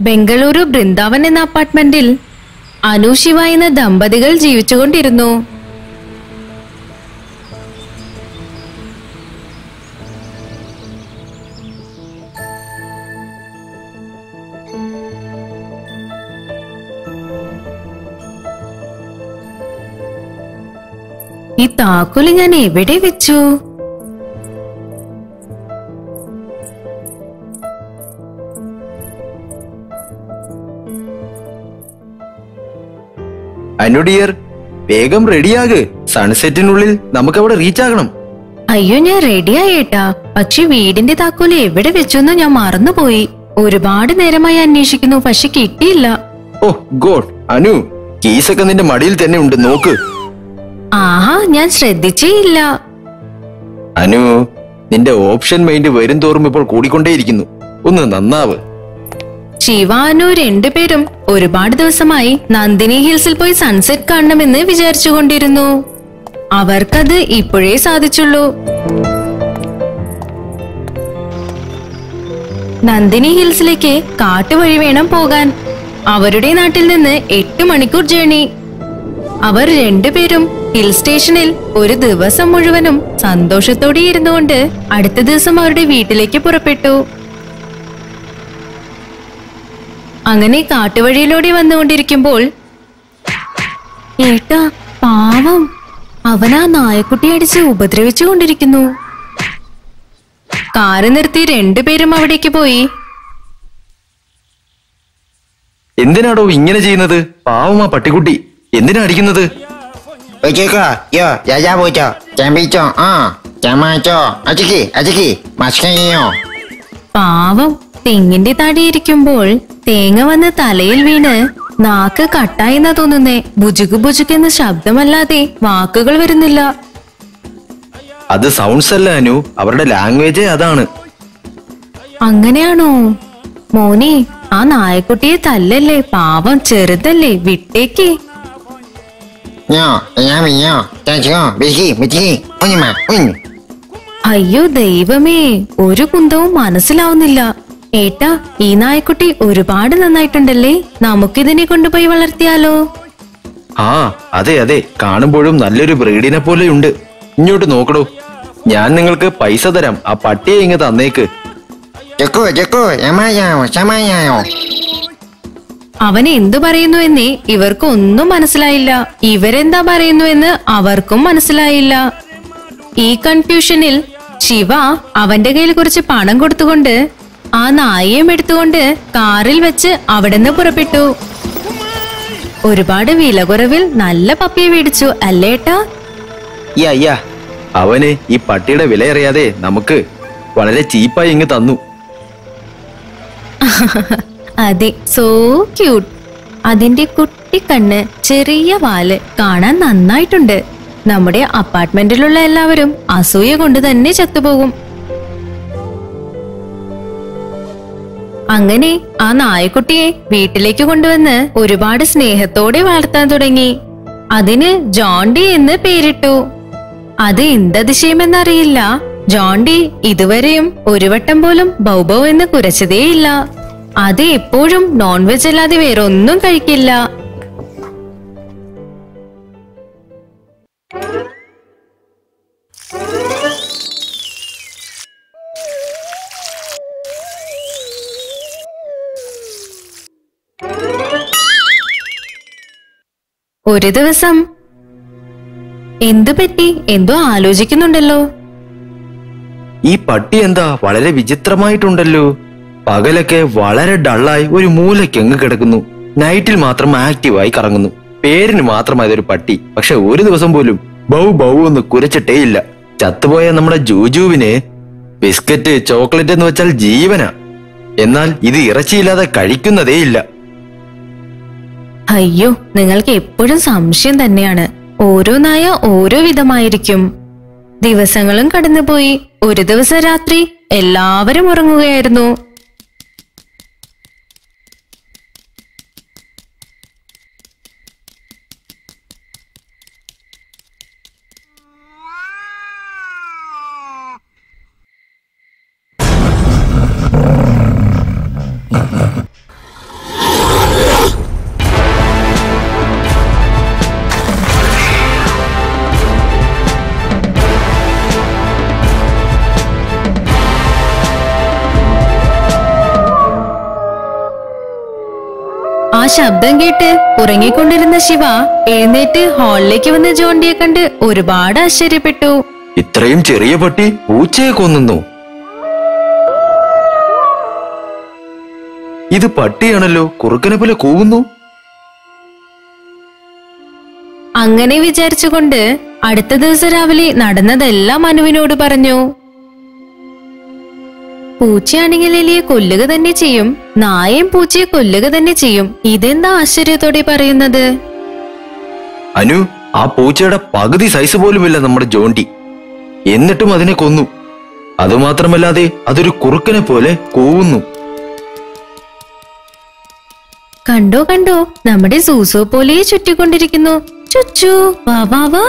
ബംഗളൂരു ബൃന്ദാവൻ എന്ന അപ്പാർട്ട്മെന്റിൽ അനു ശിവ എന്ന ദമ്പതികൾ ജീവിച്ചുകൊണ്ടിരുന്നു ഈ താക്കോല് ഞാൻ എവിടെ വെച്ചു അനു ഡിയർ വേഗം റെഡിയാക് സൺസെറ്റിനുള്ളിൽ നമുക്ക് അവിടെ റീച്ച് ആകണം അയ്യോ ഞാൻ റെഡിയായേട്ടാ പക്ഷെ വീടിന്റെ താക്കോല് എവിടെ വെച്ചെന്ന് ഞാൻ മറന്നുപോയി ഒരുപാട് നേരമായി അന്വേഷിക്കുന്നു പക്ഷെ കിട്ടിയില്ല ഓ ഗോഡ് അനു കീസൊക്കെ നിന്റെ മടിയിൽ തന്നെ ഉണ്ട് നോക്ക് ആഹാ ഞാൻ ശ്രദ്ധിച്ചേ ഇല്ല അനു നിന്റെ ഓപ്ഷൻ മൈൻഡ് വരും തോറും ഇപ്പോൾ കൂടിക്കൊണ്ടേയിരിക്കുന്നു ഒന്ന് നന്നാവ് ശിവാനു രണ്ടുപേരും ഒരുപാട് ദിവസമായി നന്ദിനി ഹിൽസിൽ പോയി സൺസെറ്റ് കാണണമെന്ന് വിചാരിച്ചുകൊണ്ടിരുന്നു അവർക്കത് ഇപ്പോഴേ സാധിച്ചുള്ളൂ നന്ദിനി ഹിൽസിലേക്ക് കാട്ടുവഴി വേണം പോകാൻ അവരുടെ നാട്ടിൽ നിന്ന് എട്ട് മണിക്കൂർ ജേണി അവർ രണ്ടുപേരും ഹിൽ സ്റ്റേഷനിൽ ഒരു ദിവസം മുഴുവനും സന്തോഷത്തോടെ ഇരുന്നുകൊണ്ട് അടുത്ത ദിവസം അവരുടെ വീട്ടിലേക്ക് പുറപ്പെട്ടു അങ്ങനെ കാട്ടുവഴിയിലൂടെ വന്നുകൊണ്ടിരിക്കുമ്പോൾ ഏട്ടാ പാവം അവനാ നായക്കുട്ടി അടിച്ച് ഉപദ്രവിച്ചു കൊണ്ടിരിക്കുന്നു കാറ് നിർത്തി രണ്ടുപേരും അവിടേക്ക് പോയി എന്തിനാടോ ഇങ്ങനെ ചെയ്യുന്നത് പാവമാ പട്ടിക്കുട്ടി എന്തിനാ അടിക്കുന്നത് Ojeko, yo, ya ya bojo, jambicho, ah, jamacho, ajiki, ajiki, maskeyo. പാവം തെങ്ങിന്റെ തടിയിരിക്കുമ്പോൾ തേങ്ങ വന്ന് തലയിൽ വീണ് നാക്ക് കട്ടായെന്നാ തോന്നുന്നേ ബുജുകു ബുജുക്ക് എന്ന ശബ്ദമല്ലാതെ വാക്കുകൾ വരുന്നില്ല അത് സൗണ്ട്സ് അല്ല അനു അവരുടെ ലാംഗ്വേജേ അതാണ് അങ്ങനെയാണോ മോനെ ആ നായക്കുട്ടിയെ തല്ലല്ലേ പാവം ചെറുതല്ലേ വിട്ടേക്ക് Yo, yami yo, jajo, bisi, bisi, unyima, uny. അയ്യോ ദൈവമേ ഒരു കുന്തവും മനസ്സിലാവുന്നില്ല ഏട്ടാ ഈ നായക്കുട്ടി ഒരുപാട് നന്നായിട്ടുണ്ടല്ലേ നമുക്കിതിനെ കൊണ്ടുപോയി വളർത്തിയാലോ ആ അതെ അതെ കാണുമ്പോഴും നല്ലൊരു ബ്രീഡിനെ പോലെയുണ്ട് ഇങ്ങോട്ട് നോക്കടോ ഞാൻ നിങ്ങൾക്ക് പൈസ തരാം ആ പട്ടിയെ ഇങ്ങ് തന്നേക്ക് Jeko, jeko, yamayo, samayo. അവൻ എന്തു പറയുന്നു എന്നേ ഇവർക്ക് ഒന്നും മനസ്സിലായില്ല ഇവരെന്താ പറയുന്നു എന്ന് അവർക്കും മനസ്സിലായില്ല ഈ കൺഫ്യൂഷനിൽ ശിവ അവന്റെ കയ്യിൽ കുറച്ച് പണം കൊടുത്തുകൊണ്ട് ആ നായയും എടുത്തുകൊണ്ട് കാറിൽ വെച്ച് അവിടുന്ന് പുറപ്പെട്ടു ഒരുപാട് വില കുറവിൽ നല്ല പപ്പിയെ മേടിച്ചു അല്ലേട്ടാ യാ യാ അവന് ഈ പട്ടിയുടെ വില അറിയാതെ നമുക്ക് വളരെ ചീപ്പായി ഇങ്ങ് തന്നു അതെ സോ ക്യൂട്ട് അതിന്റെ കുട്ടിക്കണ്ണ് ചെറിയ വാല് കാണാൻ നന്നായിട്ടുണ്ട് നമ്മുടെ അപ്പാർട്ട്മെന്റിലുള്ള എല്ലാവരും അസൂയ കൊണ്ട് തന്നെ ചത്തുപോകും അങ്ങനെ ആ നായക്കുട്ടിയെ വീട്ടിലേക്ക് കൊണ്ടുവന്ന് ഒരുപാട് സ്നേഹത്തോടെ വളർത്താൻ തുടങ്ങി അതിന് ജോണ്ടി എന്ന് പേരിട്ടു അത് എന്തതിശയമെന്നറിയില്ല ജോണ്ടി ഇതുവരെയും ഒരു വട്ടം പോലും ബൗബൗ എന്ന് കുരച്ചതേയില്ല അത് എപ്പോഴും നോൺ വെജ് അല്ലാതെ വേറെ ഒന്നും കഴിക്കില്ല ഒരു ദിവസം എന്തു പറ്റി എന്തോ ആലോചിക്കുന്നുണ്ടല്ലോ ഈ പട്ടി എന്താ വളരെ വിചിത്രമായിട്ടുണ്ടല്ലോ പകലൊക്കെ വളരെ ഡള്ളായി ഒരു മൂലയ്ക്കങ്ങ് കിടക്കുന്നു നൈറ്റിൽ മാത്രം ആക്റ്റീവായി കറങ്ങുന്നു പേരിന് മാത്രം അതൊരു പട്ടി പക്ഷെ ഒരു ദിവസം പോലും ബൗ ബൗ എന്ന് കുരച്ചിട്ടേയില്ല ചത്തുപോയ നമ്മുടെ ജൂജുവിന് ബിസ്ക്കറ്റ് ചോക്ലേറ്റ് എന്ന് വെച്ചാൽ ജീവനാ എന്നാൽ ഇത് ഇറച്ചിയില്ലാതെ കഴിക്കുന്നതേയില്ല അയ്യോ നിങ്ങൾക്ക് എപ്പോഴും സംശയം തന്നെയാണ് ഓരോ നായ ഓരോ വിധമായിരിക്കും ദിവസങ്ങളും കടന്നുപോയി ഒരു ദിവസം രാത്രി എല്ലാവരും ഉറങ്ങുകയായിരുന്നു ശബ്ദം കേട്ട് ഉറങ്ങിക്കൊണ്ടിരുന്ന ശിവ എഴുന്നേറ്റ് ഹാളിലേക്ക് വന്ന് ജോണ്ടിയെ കണ്ട് ഒരുപാട് ആശ്ചര്യപ്പെട്ടു ഇത്രയും ചെറിയ പട്ടി പൂച്ചയെ കൊന്നുന്നു ഇത് പട്ടിയാണല്ലോ കുറുക്കനെ പോലെ കൂവുന്നു അങ്ങനെ വിചാരിച്ചുകൊണ്ട് അടുത്ത ദിവസം രാവിലെ നടന്നതെല്ലാം അനുവിനോട് പറഞ്ഞു പൂച്ചയാണെങ്കിൽ എലിയെ കൊല്ലുക തന്നെ ചെയ്യും നായയും പൂച്ചയെ കൊല്ലുക തന്നെ ചെയ്യും ഇതെന്താ ആശ്ചര്യത്തോടെ പറയുന്നത് അനു ആ പൂച്ചയുടെ പകുതി സൈസ് പോലുമില്ല നമ്മുടെ ജോണ്ടി എന്നിട്ടും അതിനെ കൊന്നു അതുമാത്രമല്ലാതെ അതൊരു കുറുക്കനെ പോലെ കൂവുന്നു കണ്ടോ കണ്ടോ നമ്മുടെ സൂസോ പോലെ ചുറ്റിക്കൊണ്ടിരിക്കുന്നു ചുച്ചു വാ വാ വാ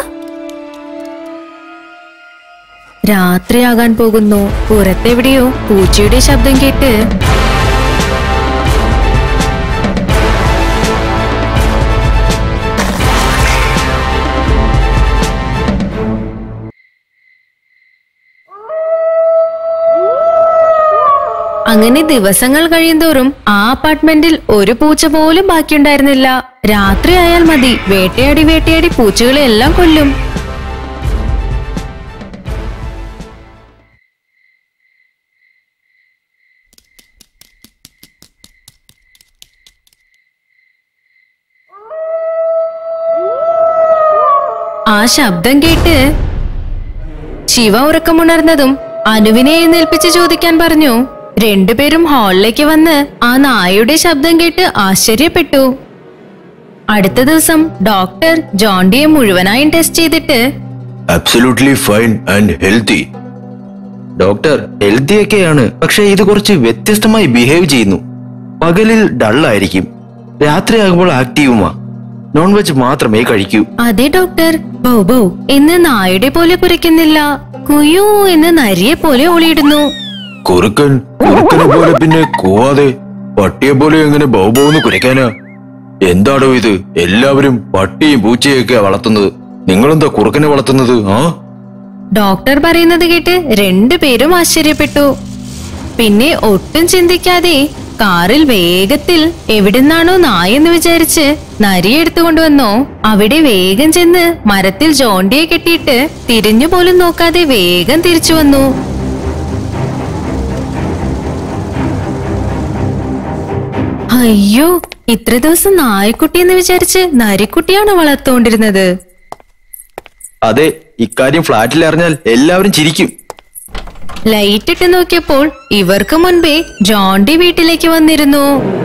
രാത്രിയാകാൻ പോകുന്നു പുറത്തെവിടെയോ പൂച്ചയുടെ ശബ്ദം കേട്ട് അങ്ങനെ ദിവസങ്ങൾ കഴിയുന്തോറും ആ അപ്പാർട്ട്മെന്റിൽ ഒരു പൂച്ച പോലും ബാക്കിയുണ്ടായിരുന്നില്ല രാത്രി ആയാൽ മതി വേട്ടയാടി വേട്ടയാടി പൂച്ചകളെ എല്ലാം കൊല്ലും ആ ശബ്ദം കേട്ട് ശിവ ഉറക്കമുണർന്നതും അനുവിനെ എഴുന്നേൽപ്പിച്ച് ചോദിക്കാൻ പറഞ്ഞു രണ്ടുപേരും ഹാളിലേക്ക് വന്ന് ആ നായയുടെ ശബ്ദം കേട്ട് ആശ്ചര്യപ്പെട്ടു അടുത്ത ദിവസം ഡോക്ടർ ജോണ്ടിയെ മുഴുവനായും ടെസ്റ്റ് ചെയ്തിട്ട് absolutely fine and healthy doctor healthy ഒക്കെയാണ് പക്ഷെ ഇത് കുറച്ച് വ്യത്യസ്തമായി ബിഹേവ് ചെയ്യുന്നു പകലിൽ ഡള്ളായിരിക്കും രാത്രിയാകുമ്പോൾ ആക്റ്റീവുമാ നോൺ വെജ് മാത്രമേ കഴിക്കൂ അതെ ഡോക്ടർ ബൗ ബൗ എന്ന് നായയുടെ പോലെ കുരയ്ക്കുന്നില്ല കുയൂ എന്ന് നരിയെ പോലെ ഓളിയിടുന്നു കുറുക്കൻ കുറുക്കനെ പോലെ പിന്നെ കൂവാതെ പട്ടിയെ പോലെ എങ്ങനെ ബൗബോന്ന് കുരയ്ക്കാനാ എന്താടോ ഇത് എല്ലാവരും പട്ടിയും പൂച്ചയൊക്കെയാ വളർത്തുന്നത് നിങ്ങളെന്താ കുറുക്കനെ വളർത്തുന്നത് ആ ഡോക്ടർ പറയുന്നത് കേട്ട് രണ്ടുപേരും ആശ്ചര്യപ്പെട്ടു പിന്നെ ഒട്ടും ചിന്തിക്കാതെ കാറിൽ വേഗത്തിൽ എവിടുന്നാണോ നായെന്ന് വിചാരിച്ച് നരി എടുത്തുകൊണ്ടുവന്നോ അവിടെ വേഗം ചെന്ന് മരത്തിൽ ജോണ്ടിയെ കെട്ടിയിട്ട് തിരിഞ്ഞു പോലും നോക്കാതെ വേഗം തിരിച്ചു വന്നു അയ്യോ ഇത്ര ദിവസം നായക്കുട്ടി എന്ന് വിചാരിച്ച് നരിക്കുട്ടിയാണോ വളർത്തുകൊണ്ടിരുന്നത് അതെ ഇക്കാര്യം ഫ്ലാറ്റിൽ അറിഞ്ഞാൽ എല്ലാവരും ചിരിക്കും ലൈറ്റ് ഇട്ട് നോക്കിയപ്പോൾ ഇവർക്ക് മുൻപേ ജോണ്ടി വീട്ടിലേക്ക് വന്നിരുന്നു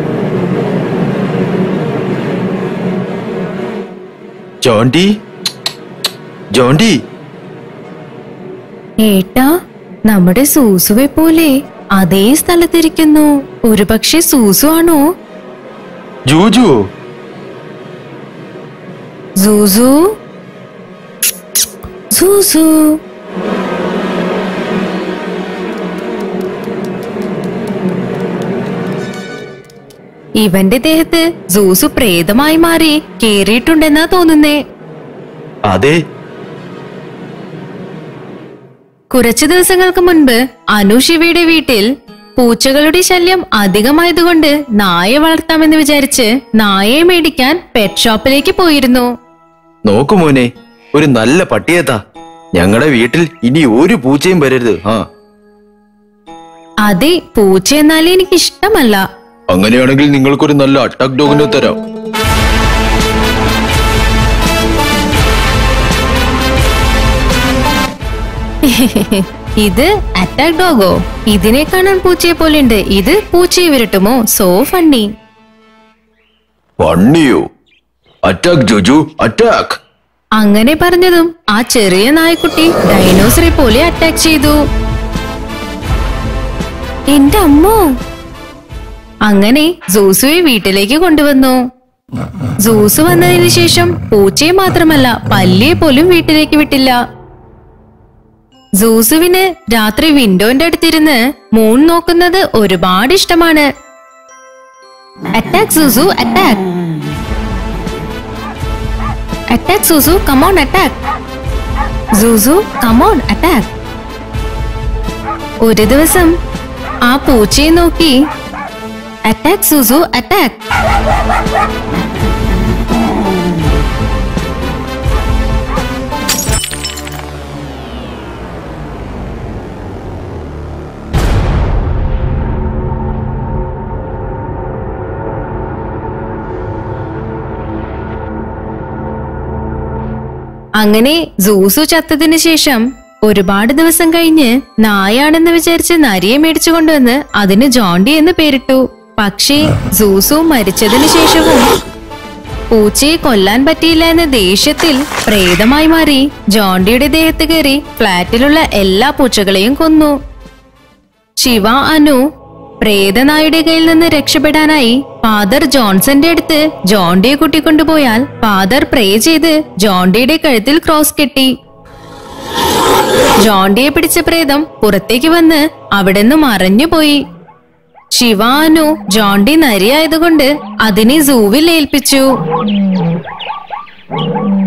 ജോണ്ടി ജോണ്ടി ഏട്ടാ നമ്മുടെ സൂസുവെ പോലെ അതേ സ്ഥലത്തിരിക്കുന്നു ഒരുപക്ഷെ സൂസു ആണോ ജൂജു സൂസു സൂസു ഇവന്റെ ദേഹത്ത് സൂസു പ്രേതമായി മാറി കേറിയിട്ടുണ്ടെന്നാ തോന്നുന്നേ അതെ കുറച്ചു ദിവസങ്ങൾക്ക് മുൻപ് അനു ശിവയുടെ വീട്ടിൽ പൂച്ചകളുടെ ശല്യം അധികമായതുകൊണ്ട് നായ വളർത്താമെന്ന് വിചാരിച്ച് നായയെ മേടിക്കാൻ പെറ്റ് ഷോപ്പിലേക്ക് പോയിരുന്നു നോക്കു മോനെ ഒരു നല്ല പട്ടിയെത്താ ഞങ്ങളുടെ വീട്ടിൽ ഇനി ഒരു പൂച്ചയും വരരുത് ആ അതെ പൂച്ച എന്നാലേ എനിക്ക് ഇഷ്ടമല്ല അങ്ങനെയാണെങ്കിൽ നിങ്ങൾക്കൊരു നല്ല അട്ടാക്ക് ഡോഗിനെ തരാം ഇത് അറ്റാക്ക് ഡോഗോ ഇതിനെ കാണാൻ പൂച്ചയെ പോലെയുണ്ട് ഇത് പൂച്ചയെ വിരട്ടുമോ സോ ഫണ്ണി പണ്ണിയോ അറ്റാക്ക് ജോജു അറ്റാക്ക് അങ്ങനെ പറഞ്ഞതും ആ ചെറിയ നായ്ക്കുട്ടി ഡൈനോസറെ പോലെ അറ്റാക്ക് ചെയ്തു എന്റെ അമ്മോ അങ്ങനെ സൂസുവെ വീട്ടിലേക്ക് കൊണ്ടുവന്നു സൂസു വന്നതിന് ശേഷം പൂച്ചയെ മാത്രമല്ല പല്ലിയെ പോലും വീട്ടിലേക്ക് വിട്ടില്ല സൂസുവിന് രാത്രി വിൻഡോന്റെ അടുത്തിരുന്ന് മൂൺ നോക്കുന്നത് ഒരുപാട് ഇഷ്ടമാണ് അറ്റാക്ക് സൂസു അറ്റാക്ക് അറ്റാക്ക് സൂസു കമോൺ അറ്റാക്ക് സൂസു കമോൺ അറ്റാക്ക് ഒരു ദിവസം ആ പൂച്ചയെ നോക്കി അറ്റാക്ക് സുസു അറ്റാക്ക് അങ്ങനെ സൂസു ചത്തതിന് ശേഷം ഒരുപാട് ദിവസം കഴിഞ്ഞ് നായാണെന്ന് വിചാരിച്ച് നരിയെ മേടിച്ചു കൊണ്ടുവന്ന് അതിന് ജോണ്ടി എന്ന് പേരിട്ടു പക്ഷേ സൂസു മരിച്ചതിന് ശേഷവും പൂച്ചയെ കൊല്ലാൻ പറ്റിയില്ല എന്ന ദേഷ്യത്തിൽ പ്രേതമായി മാറി ജോണ്ടിയുടെ ദേഹത്ത് കയറി ഫ്ളാറ്റിലുള്ള എല്ലാ പൂച്ചകളെയും കൊന്നു ശിവ അനു പ്രേതനായുടെ കയ്യിൽ നിന്ന് രക്ഷപ്പെടാനായി ഫാദർ ജോൺസന്റെ അടുത്ത് ജോണ്ടിയെ കൂട്ടിക്കൊണ്ടുപോയാൽ ഫാദർ പ്രേ ചെയ്ത് ജോണ്ടിയുടെ കഴുത്തിൽ ക്രോസ് കെട്ടി ജോണ്ടിയെ പിടിച്ച പ്രേതം പുറത്തേക്ക് വന്ന് അവിടെ നിന്ന് മറഞ്ഞുപോയി ശിവാനു ജോണ്ടി നരിയായതുകൊണ്ട് അതിനെ സൂവിൽ ഏൽപ്പിച്ചു